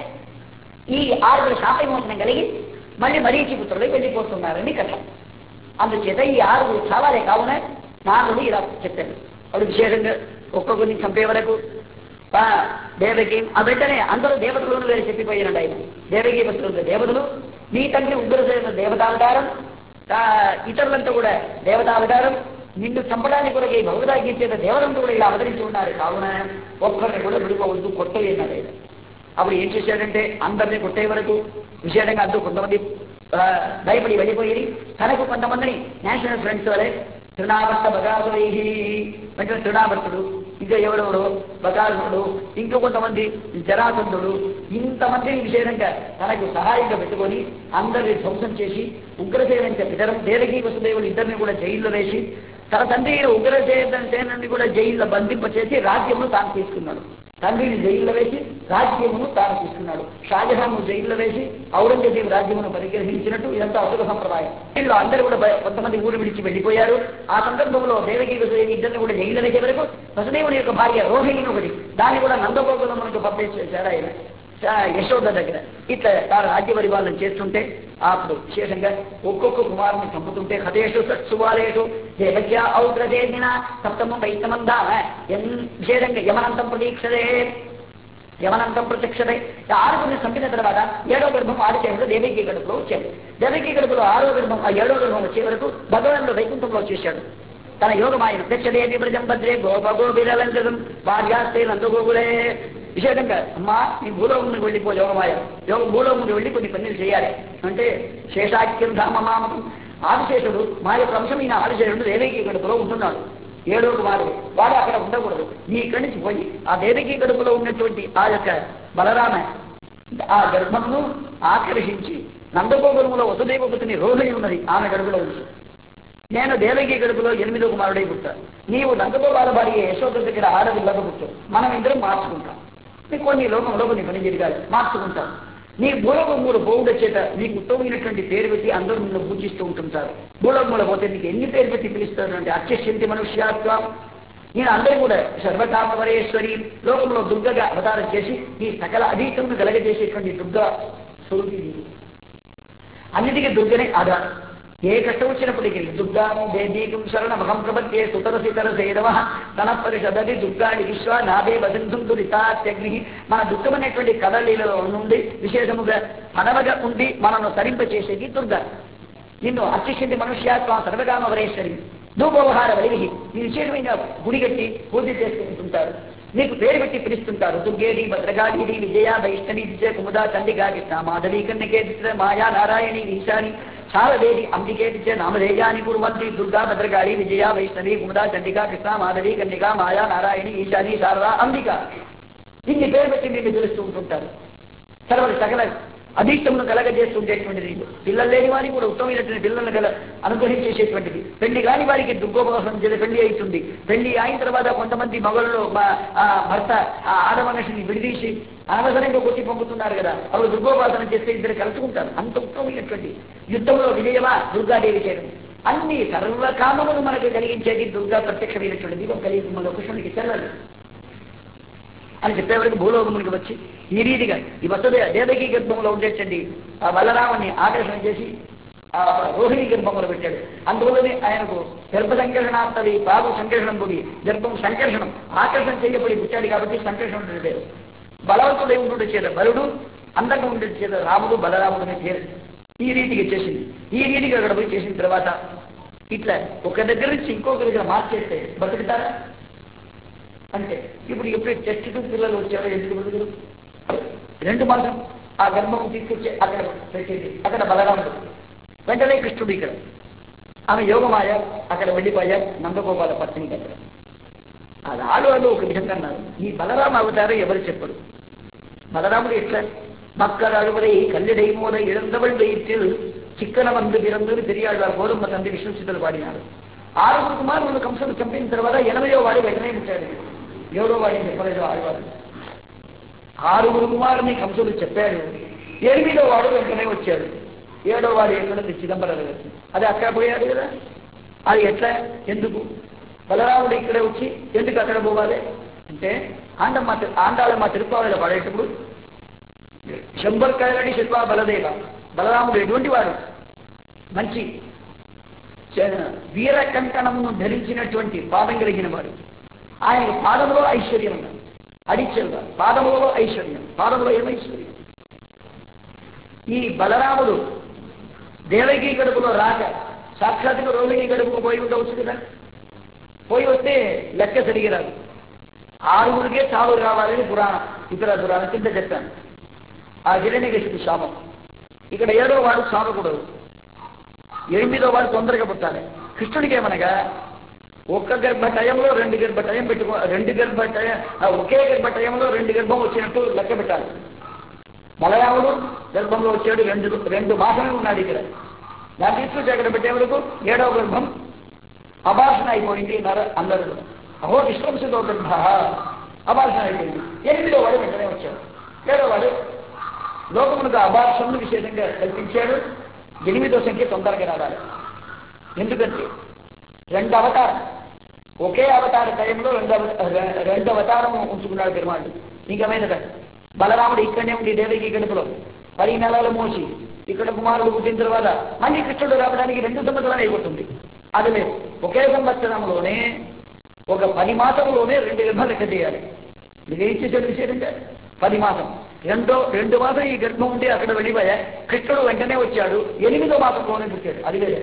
B: ఈ ఆరుగురు శాప విమోచనం కలిగి మళ్ళీ మరీచి పుత్రులు వెళ్ళిపోతున్నారని కథ అందుచేత ఈ ఆరుగురు చావాలే కావున నాగుడు ఇలా చెప్పాడు అప్పుడు విశేషంగా ఒక్కొక్కరిని చంపే వరకు ఆ, దేవకి ఆ వెంటనే అందరూ దేవతలను వేరే చెప్పిపోయినాడు ఆయన దేవకి పుత్రులు దేవతలు మీ తండ్రి ఉగ్రసేన దేవతావతారం ఆ, ఇతరులంతా కూడా దేవతావతారం నిన్ను చంపడానికి కూడా ఈ భగవదాగ్ని చేత దేవతంతా కూడా ఇలా అవతరించి ఉన్నారు కావున ఒక్కరిని కూడా విడిపోవద్దు కొట్టవేయన్నాడు ఆయన అప్పుడు ఏం చేశాడంటే అందరినీ కొట్టే వరకు విశేషంగా అందరూ కొంతమంది ఆ, భయపడి వెళ్ళిపోయి తనకు కొంతమందిని నేషనల్ ఫ్రెండ్స్ వలె తృణావర్త బగాసురై అంటే తృణావర్తుడు ఇంకా ఎవడెవడు బగాసురుడు ఇంకో కొంతమంది జరాసంధుడు ఇంతమందిని విశేషంగా తనకు సహాయంగా పెట్టుకొని అందరిని ధ్వంసం చేసి ఉగ్రసేనంత ఇతరం దేవకి వసుదేవులు ఇద్దరిని కూడా జైల్లో వేసి తన తండ్రి ఉగ్రసేన సేనని కూడా జైల్లో బంధింపచేసి రాజ్యమును తాను తీసుకున్నాడు తండ్రిని జైల్లో వేసి రాజ్యమును తాను తీసుకున్నాడు షాజహాన్ జైల్లో వేసి ఔరంగజేబు రాజ్యమును పరిగ్రహించినట్టు ఇదంతా అసుక సంప్రదాయం వీళ్ళు అందరూ కూడా భయ- కొంతమంది ఊరు విడిచి వెళ్ళిపోయారు ఆ సందర్భంలో దేవకి వసుదేవి ఇద్దరిని కూడా జైల్లో వేసే వరకు వసుదేవుని యొక్క భార్య రోహిణి ఒకటి దాన్ని కూడా నందగోకులమునకు పంపించేశారు ఆయన ఆ, యశోద దగ్గర ఇట్లా తాను రాజ్య పరిపాలన చేస్తుంటే అప్పుడు విశేషంగా ఒక్కొక్క కుమారుని చంపుతుంటే హతేషు సత్సువాలేషు దేవక్య ఔగ్రదేన సప్తమ వైత్తమందామ ఎన్ విశేషంగా యమనంతం ప్రతీక్షదే యమనంతం ప్రత్యక్షదే ఈ ఆరుగురిని చంపిన తర్వాత ఏడో గర్భం ఆదిశేషుడు దేవికి గడుపులో వచ్చాడు దేవికి గడుపులో ఆరో గర్భం ఆ ఏడో గర్భం వచ్చే వరకు భగవానుడు వైకుంఠంలో వచ్చేసాడు తన యోగమాయను ప్రత్యదేవి ప్రజం భద్రే గోప గోపిలంకరం భార్యాస్తే నందగోగులే విశేషంగా అమ్మా నీ భూలోకం వెళ్ళిపో యోగమాయ యోగ భూలోకం వెళ్ళి కొన్ని పనులు చేయాలి అంటే శేషాఖ్యం ధామమామకం ఆదిశేషుడు మా యొక్క అంశమైన ఆదిశేషుడు దేవికి గడుపులో ఉంటున్నాడు ఏడో కుమారుడు వాడు అక్కడ ఉండకూడదు నీ ఇక్కడి నుంచి పోయి ఆ దేవికి గడుపులో ఉన్నటువంటి ఆ యొక్క బలరామ ఆ గర్భమును ఆకర్షించి నందగోగులములో వసుదేవపతిని రోహిణి ఉన్నది ఆమె గడుపులో ఉంది నేను దేవకి గడుపులో ఎనిమిదో కుమారుడై పుట్టాను నీవు నందగోపాల భార్య యశోద దగ్గర ఆడపిల్లగా పుట్టావు మనం ఇద్దరం మార్చుకుంటాం నీకు కొన్ని లోకంలో కొన్ని పని జరగాలి మార్చుకుంటాం నీ భూలోకములు పోవుడ చేత నీకు ఉత్తమమైనటువంటి పేరు పెట్టి అందరూ నిన్ను పూజిస్తూ ఉంటుంటారు భూలోకముల పోతే నీకు ఎన్ని పేరు పెట్టి పిలుస్తారు అంటే అత్యశంతి మనుష్యాత్వం నేను అందరూ కూడా సర్వకామవరేశ్వరి లోకంలో దుర్గగా అవతారం చేసి ఈ సకల అధీతమును కలగజేసేటువంటి దుర్గా స్వరూపి నీవు. అన్నిటికీ దుర్గనే ఆధారం ఏ కష్టం వచ్చినప్పటికీ దుర్గాము దేదీకం శరణమహం ప్రపత్యే సుతరసి తరసేదవ తన పరిషదది దుర్గాడి విశ్వ నాదే వసింధుం దురితాత్యగ్ని మన దుఃఖమైనటువంటి కదలీలలో నుండి విశేషముగా పడవగా ఉండి మనను తరింపచేసేది దుర్గా నిన్ను అత్యశంతి మనుష్యాత్మ సర్వకామ వరేశ్వరి ధూపోవహార వరివి ఈ విశేషమైన గుడి కట్టి పూజ చేసుకుంటుంటారు
A: నీకు పేరు పెట్టి పిలుస్తుంటారు దుర్గేడి భద్రగాడి విజయ వైష్ణవి విజయ కుముదా చండిగా కృష్ణ మాధవి కన్యకే చిత్ర మాయా నారాయణి ఈశాని శారదేవి అంబికే విజయ నామధేయాని కురువంతి దుర్గా భద్రగాడి విజయ వైష్ణవి కుముదా చండిగా కృష్ణ మాధవి కన్యగా మాయా నారాయణి ఈశాని శారదా అంబిక ఇన్ని పేరు పెట్టి మీరు పిలుస్తూ ఉంటుంటారు సర్వరి సకల అభీష్టమును కలగజేస్తుండేటువంటిది పిల్లలు లేని వారికి కూడా ఉత్తమమైనటువంటి పిల్లలను గల అనుగ్రహించేసేటువంటిది పెళ్లి కాని వారికి దుర్గోపవాసం చేత పెళ్లి అవుతుంది పెళ్లి అయిన తర్వాత కొంతమంది మగళ్ళు మా- ఆ భర్త ఆ ఆడ మనిషిని విడిదీసి అనవసరంగా కొట్టి పంపుతున్నారు కదా అప్పుడు దుర్గోపాసన చేస్తే ఇద్దరు కలుసుకుంటారు అంత ఉత్తమమైనటువంటి యుద్ధంలో విజయమా దుర్గాదేవి చేయడం అన్ని సర్వకామములు మనకు కలిగించేది దుర్గా ప్రత్యక్షమైనటువంటిది ఒక కలియుగంలో కృష్ణునికి చెల్లదు అని చెప్పేవరకు భూలోకమునికి వచ్చి ఈ రీతిగా ఈ వసదే దేవకీ గర్భంలో ఉండేటండి ఆ బలరాముని ఆకర్షణ చేసి ఆ రోహిణి గర్భంలో పెట్టాడు అందువల్లనే ఆయనకు గర్భ సంకర్షణాత్తది పాదు సంకర్షణం పొడి గర్భం సంకర్షణం ఆకర్షణ చేయబడి పుట్టాడు కాబట్టి సంకర్షణం ఉండే పేరు బలవంతుడై ఉండు చేత బలుడు అందంగా ఉండే చేత రాముడు బలరాముడు అనే పేరు ఈ రీతిగా చేసింది ఈ రీతిగా అక్కడ పోయి చేసిన తర్వాత ఇట్లా ఒక దగ్గర నుంచి ఇంకొక దగ్గర మార్చేస్తే బతుకుతారా అంటే ఇప్పుడు ఎప్పుడు టెస్ట్ ట్యూబ్ పిల్లలు వచ్చారో ఎందుకు బతుకులు రెండు మాసం ఆ గర్భం తీసుకొచ్చి అక్కడ పెట్టింది అక్కడ బలరాముడు వెంటనే కృష్ణుడు ఇక్కడ ఆమె యోగమాయ అక్కడ వెళ్ళిపోయా నందగోపాల పత్ని దగ్గర అది ఆడవాళ్ళు ఒక విధంగా అన్నారు ఈ బలరామ అవతారం ఎవరు చెప్పరు బలరాముడు ఎట్లా மக்கள் அறுவரை கல்லிடை மூல இழந்தவள் வயிற்றில் చిక్కన వంద బిరందులు పెరియాడు గోధుమ తండ్రి విష్ణుచితులు పాడినాడు ఆరుగురు కుమారులు కంసులు చంపిన తర్వాత ఎనభయో వాడు వెంటనే పుట్టాడు ఏడో వాడిని చెప్పలేదు ఆడవాడు ఆరుగురు కుమారుని కంసులు చెప్పాడు ఎనిమిదో వాడు వెంటనే వచ్చాడు ఏడో వాడు ఎక్కడ చిదంబరం వచ్చింది అది అక్కడ పోయాడు కదా అది ఎట్లా ఎందుకు బలరాముడు ఇక్కడే వచ్చి ఎందుకు అక్కడ పోవాలి అంటే ఆండమ్మ ఆండాళమ్మ తిరుపావళిలో పడేటప్పుడు శంబర్కాయలని శిల్పా బలదేవ బలరాముడు ఎటువంటి వాడు మంచి చ- వీర కంకణమును ధరించినటువంటి పాదం కలిగిన వాడు ఆయన పాదములో ఐశ్వర్యం ఉన్నది అడిచెల్వ పాదములో ఐశ్వర్యం పాదములో ఏమైశ్వర్యం ఈ బలరాముడు దేవకి గడుపులో రాక సాక్షాత్తుగా రోహిణి గడుపుకు పోయి ఉండవచ్చు కదా పోయి వస్తే లెక్క సరిగి రాదు ఆరుగురికే చావు రావాలని పురాణం ఇతర పురాణం కింద చెప్పాను ఆ హిరణ్యకశిపు శాపం ఇక్కడ ఏడో వాడు చావకూడదు ఎనిమిదో వాడు తొందరగా పుట్టాలి కృష్ణుడికి ఏమనగా ఒక్క గర్భటయంలో రెండు గర్భటయం పెట్టుకో రెండు గర్భటయ ఆ ఒకే గర్భటయంలో రెండు గర్భం వచ్చినట్టు లెక్క పెట్టాలి బలరాముడు గర్భంలో వచ్చాడు రెండు రెండు మాసమే ఉన్నాడు ఇక్కడ దాన్ని తీసుకొచ్చి అక్కడ పెట్టే వరకు ఏడవ గర్భం అభాషణ అయిపోయింది నర అందరూ కూడా. అహో విశ్వంసుతో గర్భ అభాషణ అయిపోయింది ఎనిమిదో వాడు వెంటనే వచ్చాడు ఏడో వాడు లోకమునకు అభాషణను విశేషంగా కల్పించాడు ఎనిమిదో సంఖ్య తొందరగా రావాలి ఎందుకంటే రెండు అవతారం ఒకే అవతార టైంలో రెండు అవ- రె- రెండు అవతారం ఉంచుకున్నాడు పెరుమాళ్ళు ఇంకమైనదా బలరాముడు ఇక్కడనే ఉండి దేవికి గడుపులో పది నెలలు మోసి ఇక్కడ కుమారుడు పుట్టిన తర్వాత మళ్ళీ కృష్ణుడు రావడానికి రెండు సంవత్సరాలు అయిపోతుంది అది లేదు ఒకే సంవత్సరంలోనే ఒక పది మాసంలోనే రెండు గర్భాలు లెక్క చేయాలి మీరు ఏం చేశారు విషయంగా పది మాసం రెండో రెండు మాసం ఈ గర్భం ఉండి అక్కడ వెళ్ళిపోయా కృష్ణుడు వెంటనే వచ్చాడు ఎనిమిదో మాసంలోనే పుట్టాడు అది వేరే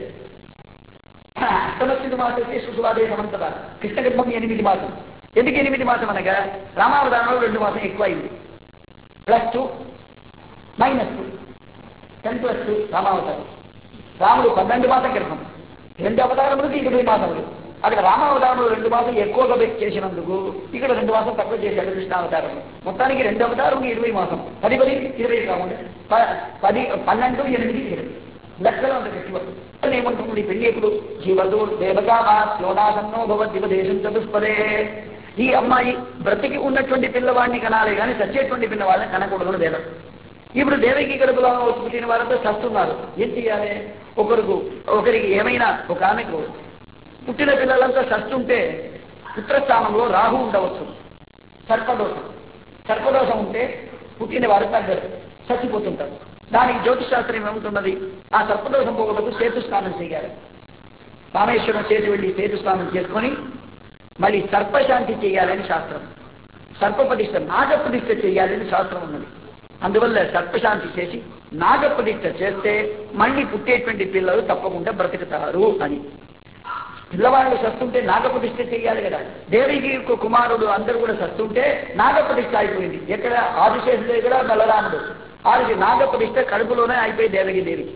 A: అష్టమస్థితి మాసం శిశువాదే సమంతద కృష్ణ గర్భం ఎనిమిది మాసం ఎందుకు ఎనిమిది మాసం అనగా రామావతారంలో రెండు మాసం ఎక్కువ అయింది plus two minus two ten plus two రామావతారం రాముడు పన్నెండు మాసం గర్భం రెండు అవతారములకు ఇరవై మాసములు అక్కడ రామావతారంలో రెండు మాసం ఎక్కువగా పెట్టి చేసినందుకు ఇక్కడ రెండు మాసం తక్కువ చేశాడు కృష్ణావతారం మొత్తానికి రెండు అవతారం ఇరవై మాసం పది పది ఇరవై కాకుండా ప- పది పన్నెండు ఎనిమిది ఇరవై లెక్కలో అంత గట్టివాడు ఏమంటుంది పెళ్లి ఎప్పుడు జీవదు దేవకామా యోనాసన్నో భవద్దివ దేశం చతుష్పదే ఈ అమ్మాయి బ్రతికి ఉన్నటువంటి పిల్లవాడిని కనాలి కానీ చచ్చేటువంటి పిల్లవాడిని కనకూడదు వేదం ఇప్పుడు దేవకి గడుపులో వచ్చి పుట్టిన వారంతా చస్తున్నారు ఏం చేయాలి ఒకరికి ఒకరికి ఏమైనా ఒక ఆమెకు పుట్టిన పిల్లలంతా చస్తుంటే పుత్రస్థానంలో రాహు ఉండవచ్చు సర్పదోషం సర్పదోషం ఉంటే పుట్టిన వారు తగ్గరు చచ్చిపోతుంటారు దానికి జ్యోతిష్ శాస్త్రం ఏముంటున్నది ఆ సర్పదోషం పోగొట్టుకు సేతు స్నానం చేయాలి రామేశ్వరం చేసి వెళ్ళి సేతు స్నానం చేసుకొని మళ్ళీ సర్పశాంతి చేయాలని శాస్త్రం సర్పప్రతిష్ఠ నాగప్రతిష్ఠ చేయాలని శాస్త్రం ఉన్నది అందువల్ల సర్పశాంతి చేసి నాగప్రతిష్ఠ చేస్తే మళ్ళీ పుట్టేటువంటి పిల్లలు తప్పకుండా బ్రతుకుతారు అని పిల్లవాళ్ళు సస్తుంటే నాగప్రతిష్ఠ చెయ్యాలి కదా దేవికి యొక్క కుమారుడు అందరూ కూడా సస్తుంటే నాగప్రతిష్ఠ అయిపోయింది ఎక్కడ ఆదిశేషు దగ్గర బలరాముడు ఆది నాగప్రతిష్ఠ కడుపులోనే అయిపోయి దేవకి దేవికి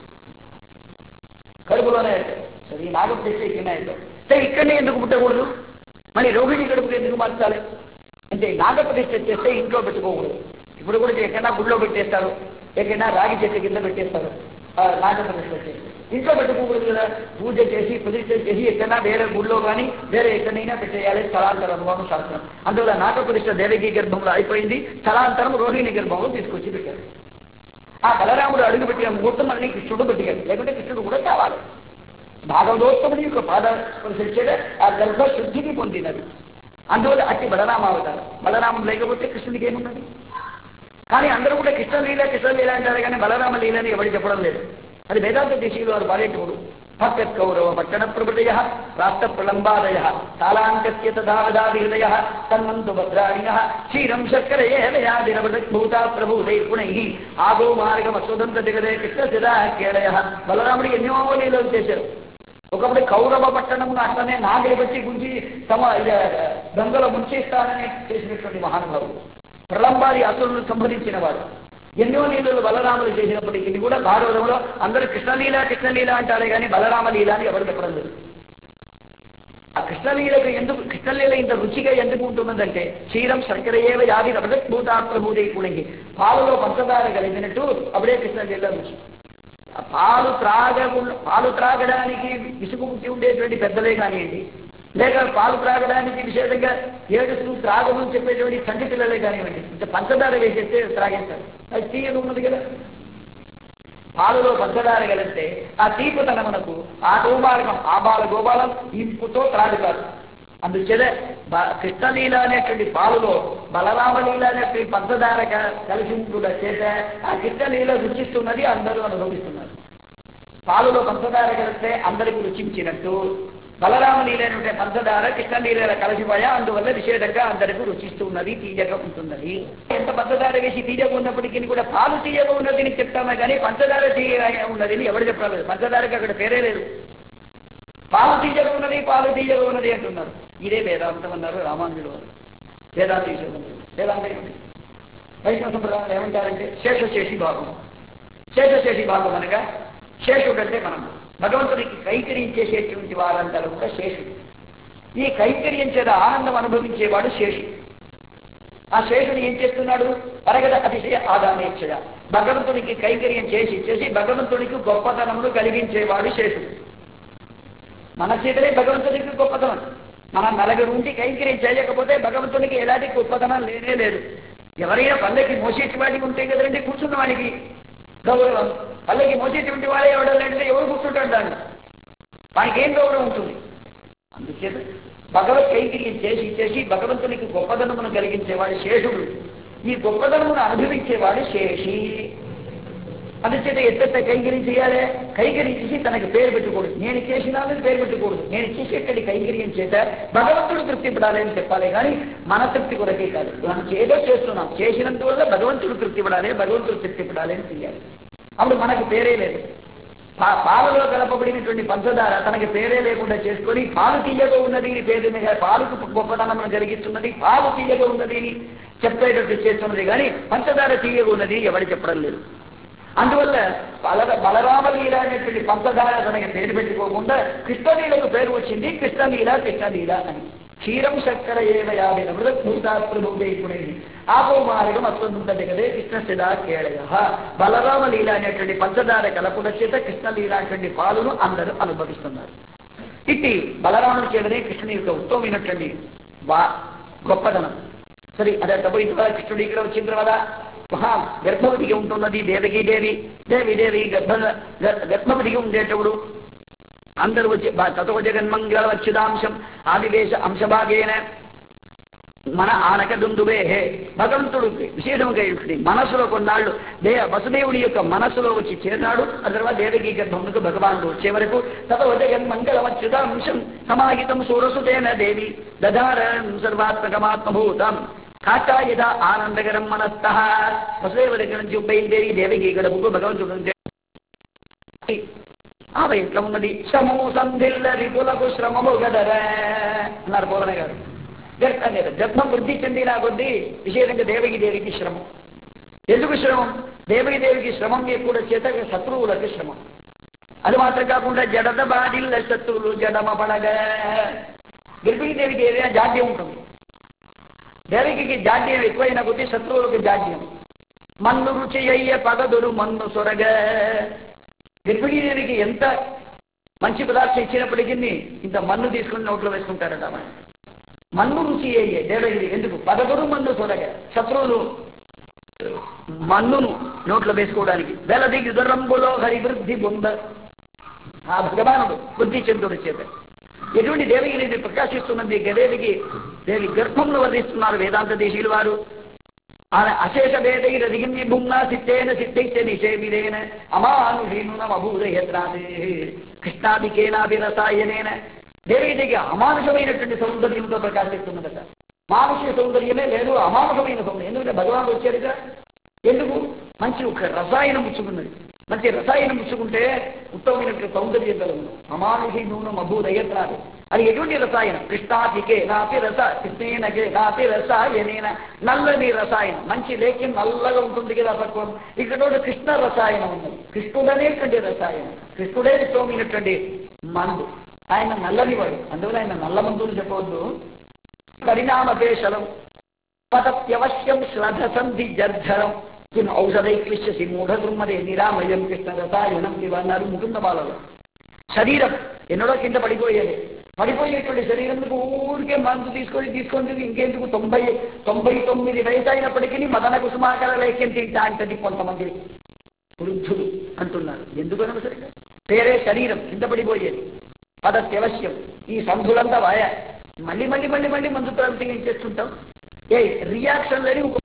A: కడుపులోనే అయిపోయి సరే ఈ నాగప్రతిష్ఠ ఇక్కడనే అయిపోయి సరే ఇక్కడనే ఎందుకు పుట్టకూడదు మరి రోహిణి కడుపుకి ఎందుకు మార్చాలి అంటే నాగప్రతిష్ఠ చేస్తే ఇంట్లో పెట్టుకోకూడదు ఇప్పుడు కూడా ఎక్కడన్నా గుడిలో పెట్టేస్తారు ఎక్కడైనా రాగి చెట్టు కింద పెట్టేస్తారు ఆ నాగప్రతిష్ఠ చేసి ఇంట్లో పెట్టుకోకూడదు కదా పూజ చేసి ప్రతిష్ఠ చేసి ఎక్కడైనా వేరే గుడిలో కానీ వేరే ఎక్కడైనా పెట్టేయాలి స్థలాంతరం అనుభవం శాస్త్రం అందువల్ల నాగప్రతిష్ఠ దేవకి గర్భంలో అయిపోయింది స్థలాంతరం రోహిణి గర్భంలో తీసుకొచ్చి పెట్టారు ఆ బలరాముడు అడుగు పెట్టిన ముహూర్తం మళ్ళీ కృష్ణుడు పెట్టాడు లేకుంటే కృష్ణుడు కూడా కావాలి భాగవతోత్తముడి యొక్క పాద పరిశీలించేదే ఆ గర్భ శుద్ధిని పొందినది అందువల్ల అట్టి బలరామావతారం బలరాముడు లేకపోతే కృష్ణుడికి ఏమున్నది కానీ అందరూ కూడా కృష్ణలీల కృష్ణలీల అంటారు కానీ బలరామ లీలని ఎవరు చెప్పడం లేదు అది వేదాంత దేశీయులు వారు పారేటప్పుడు భక్తత్ కౌరవ పట్టణ ప్రభృతయ రాష్ట్ర ప్రలంబాదయ కాలాంకస్య తదావదాది హృదయ తన్మంతు భద్రాణియ క్షీరం శర్కరయేలయాదిరవృతభూతా ప్రభూతై పునై ఆగో మార్గమ స్వతంత్ర జగదే కృష్ణ సిరా కేళయ బలరాముడు ఎన్నో లీలలు చేశారు ఒకప్పుడు కౌరవ పట్టణం అట్లనే నాగలి పెట్టి గుంచి తమ ఇక గంగలో ముంచేస్తానని చేసినటువంటి మహానుభావుడు ప్రళంబాది అసురులను సంహరించిన వాడు ఎన్నో నీళ్ళు బలరాములు చేసినప్పటికీ ఇది కూడా భారతంలో అందరూ కృష్ణలీల కృష్ణలీల అంటారే కానీ బలరామ లీల అని ఎవరు చెప్పడం లేదు ఆ కృష్ణలీలకు ఎందుకు కృష్ణలీల ఇంత రుచిగా ఎందుకు ఉంటున్నదంటే క్షీరం శర్కరయేవ యాది రభూతాత్మభూతి కూడంగి పాలలో పంచదార కలిగినట్టు అప్పుడే కృష్ణలీల రుచి ఆ పాలు త్రాగకుండా పాలు త్రాగడానికి విసుగు పుట్టి ఉండేటువంటి పెద్దలే కానివ్వండి లేక పాలు త్రాగడానికి విశేషంగా ఏడుస్తూ త్రాగము అని చెప్పేటువంటి చంటి పిల్లలే కానివ్వండి ఇంత పంచదార వేసేస్తే త్రాగేస్తారు అది తీయగా ఉన్నది కదా పాలులో పంచదార కలిస్తే ఆ తీపుతనమునకు ఆ గోమార్గం ఆ బాల గోపాలం ఇంపుతో త్రాగుతారు అందుచేత బ- కృష్ణలీల అనేటువంటి పాలులో బలరామలీల అనేటువంటి పంచదార క- కలిసి ఉంటున్న చేత ఆ కృష్ణలీల రుచిస్తున్నది అందరూ అనుభవిస్తున్నారు పాలులో పంచదార కలిస్తే అందరికి రుచించినట్టు బలరామ నీలైన పంచదార కృష్ణనీల కలిసిపోయా అందువల్ల విశేషంగా అందరికీ రుచిస్తున్నది తీయగా ఉంటున్నది ఎంత పంచదార వేసి తీయగా ఉన్నప్పటికీ కూడా పాలు తీయగా ఉన్నది అని చెప్తామే కానీ పంచదార తీయగా ఉన్నది అని ఎవరు చెప్పలేదు పంచదారకి అక్కడ పేరే లేదు పాలు తీయగా ఉన్నది పాలు తీయగా ఉన్నది అంటున్నారు ఇదే వేదాంతం అన్నారు రామానుజుడు వారు వేదాంత ఈశ్వరుడు వేదాంత ఏమిటి? వైష్ణవ సంప్రదాయం ఏమంటారంటే శేషశేషి భాగం శేషశేషి భాగం అనగా శేషుడు అంటే మనం భగవంతుడికి కైకర్యం చేసేటువంటి వారందరూ కూడా శేషుడు ఈ కైకర్యం చేత ఆనందం అనుభవించేవాడు శేషుడు ఆ శేషుడు ఏం చేస్తున్నాడు పరగద అతిశయ ఆదామేచ్ఛయ భగవంతుడికి కైకర్యం చేసి చేసి భగవంతుడికి గొప్పతనమును కలిగించేవాడు శేషుడు మన చేతనే భగవంతుడికి గొప్పతనం మన నలుగురు ఉండి కైంకర్యం చేయకపోతే భగవంతుడికి ఎలాంటి గొప్పతనం లేనే లేదు ఎవరైనా పల్లెకి మోసేటి వాడికి ఉంటే కదండి కూర్చున్న వాడికి గౌరవం పల్లెకి మోసేటువంటి వాడే ఎవడం లేదంటే ఎవరు కూర్చుంటాడు దాన్ని వానికి ఏం గౌరవం ఉంటుంది అందుచేత భగవత్ కైంకర్యం చేసి చేసి భగవంతునికి గొప్పదనమును కలిగించేవాడు శేషుడు ఈ గొప్పదనమును అనుభవించేవాడు శేషి అందుచేత ఎత్తెత్త కైంకర్యం చేయాలి కైంకర్యం చేసి తనకి పేరు పెట్టకూడదు నేను చేసినానని పేరు పెట్టకూడదు నేను చేసేటటువంటి కైంకర్యం చేత భగవంతుడు తృప్తి పడాలి అని చెప్పాలి కానీ మన తృప్తి కొరకే కాదు మనం ఏదో చేస్తున్నాం చేసినందువల్ల భగవంతుడు తృప్తి పడాలి భగవంతుడు తృప్తి పడాలి అని చెయ్యాలి అప్పుడు మనకు పేరే లేదు పా- పాలలో కలపబడినటువంటి పంచదార తనకి పేరే లేకుండా చేసుకొని పాలు తీయగా ఉన్నది అని పేరు మీద పాలకు గొప్పతనం కలిగిస్తున్నది పాలు తీయగా ఉన్నది అని చెప్పేటట్టు చేస్తున్నది కానీ పంచదార తీయగా ఉన్నది ఎవరు చెప్పడం లేదు అందువల్ల బల బలరామలీల అనేటువంటి పంచదార తనకి పేరు పెట్టుకోకుండా కృష్ణలీలకు పేరు వచ్చింది కృష్ణలీల కృష్ణలీల అని క్షీరం చక్కర ఏవ యాభై మృతభూతాత్మభూతైపుణి ఆపో మార్గం అత్వంత దిగదే కృష్ణశిలా కేళయ బలరామలీల అనేటువంటి పంచదార కలపుల చేత కృష్ణలీల అనేటువంటి పాలును అందరూ అనుభవిస్తున్నారు ఇట్టి బలరాముడి చేతనే కృష్ణుని యొక్క ఉత్తమమైనటువంటి బా గొప్పదనం సరే అదే పోయిన తర్వాత కృష్ణుడు ఇక్కడ వచ్చిన తర్వాత మహా గర్భవతిగా ఉంటున్నది దేవకి దేవి దేవి దేవి గర్భ గర్- గర్భవతిగా ఉండేటప్పుడు అందరూ వచ్చి బ- తతో జగన్మంగళ వచ్చుదాంశం ఆదివేశ అంశభాగేన మన ఆనక దుందువే భగవంతుడు విశేషముగా ఉంటుంది మనసులో కొన్నాళ్ళు దే వసుదేవుడి యొక్క మనసులో వచ్చి చేరినాడు ఆ తర్వాత దేవకి గర్భమునకు భగవానుడు వచ్చే వరకు తతో జగన్మంగళమచ్యుతాంశం సమాహితం సూరసుతేన దేవి దధారం సర్వాత్మకమాత్మభూతం కాచాయద ఆనందకరం మనస్త వసుదేవ దగ్గర నుంచి బయలుదేరి దేవకి గడపకు భగవంతుడు ఆమె ఇట్లా ఉన్నది శ్రమము సంధిల్ల రిపులకు శ్రమము గదరా అన్నారు బోధన గారు గర్భ అనేది గర్భం వృద్ధి చెందిన కొద్దీ విశేషంగా దేవకి దేవికి శ్రమం ఎందుకు శ్రమం దేవకి దేవికి శ్రమం ఎక్కువ చేత శత్రువులకు శ్రమం అది మాత్రం కాకుండా జడద బాడిల్ల శత్రువులు జడమ పడగ గర్భిణీ దేవికి ఏదైనా జాడ్యం ఉంటుంది దేవికి జాడ్యం ఎక్కువైన కొద్దీ శత్రువులకు జాడ్యం మన్ను రుచి అయ్య పగదురు మన్ను సొరగ గర్భిణీ దేవికి ఎంత మంచి పదార్థం ఇచ్చినప్పటికీ ఇంత మన్ను తీసుకుని నోట్లో వేసుకుంటారట ఆమె. మన్ను రుచి అయ్యే దేవగిరి ఎందుకు పదగురు మన్ను సొరగ శత్రువులు మన్నును నోట్లో వేసుకోవడానికి వెలది యుధరంబులో హరివృద్ధి బొంద ఆ భగవానుడు బుద్ధి చంద్రుడి చేత ఎటువంటి దేవికి ఇది ప్రకాశిస్తున్నది గదేవికి దేవి గర్భంలో వర్ణిస్తున్నారు వేదాంత దేశీయులు వారు ఆమె అశేష వేదైర దిగిన్య భుమ్నా సిద్ధేన సిద్ధైతే నిషేవిరేన అమానుషీనునమభూదయత్రాదే కృష్ణాదికేనాభి రసాయనేన దేవికి అమానుషమైనటువంటి సౌందర్యంతో ప్రకాశిస్తున్నదట మానుషిక సౌందర్యమే లేదు అమానుషమైన సౌందర్యం ఎందుకంటే భగవాన్ వచ్చాడుగా ఎందుకు మంచి ఒక రసాయనం ముచ్చుకున్నది మంచి రసాయనం ముచ్చుకుంటే ఉత్తమమైనటువంటి సౌందర్యం కలుగును అమానుషి నూనె అభూదయత్రాదు అది ఎటువంటి రసాయనం కృష్ణాతికే నాపి రస కృష్ణేనకే నాపి రసాయనేన నల్లని రసాయనం మంచి లేఖ్యం నల్లగా ఉంటుంది కదా పక్వం ఇక్కడ కూడా కృష్ణ రసాయనం ఉన్నది కృష్ణుడనేటువంటి రసాయనం కృష్ణుడే ఉత్తమమైనటువంటి మందు ఆయన నల్లని వాడు అందువల్ల ఆయన నల్ల మందులు చెప్పవద్దు పరిణామ దేశలం పదత్యవశ్యం శ్రద్ధ సంధి జర్ధరం కిం ఔషధైక్లిశ్యసి మూఢదుర్మదే నిరామయం కృష్ణ రసాయనం ఇవన్నారు ముకుంద బాలలో శరీరం ఎన్నడో కింద పడిపోయేది పడిపోయేటువంటి శరీరం ఊరికే మందు తీసుకొని తీసుకొని ఇంకెందుకు తొంభై తొంభై తొమ్మిది వయసు అయినప్పటికీ మదన కుసుమాకర లేఖ్యం తింటా అంటది కొంతమంది వృద్ధులు అంటున్నారు ఎందుకనగా సరిగ్గా పేరే శరీరం కింద పడిపోయేది పదత్యవశ్యం ఈ సంధులంతా వాయ మళ్ళీ మళ్ళీ మళ్ళీ మళ్ళీ మందు ప్రాంతంగా చేస్తుంటాం ఏ రియాక్షన్ లేని ఒక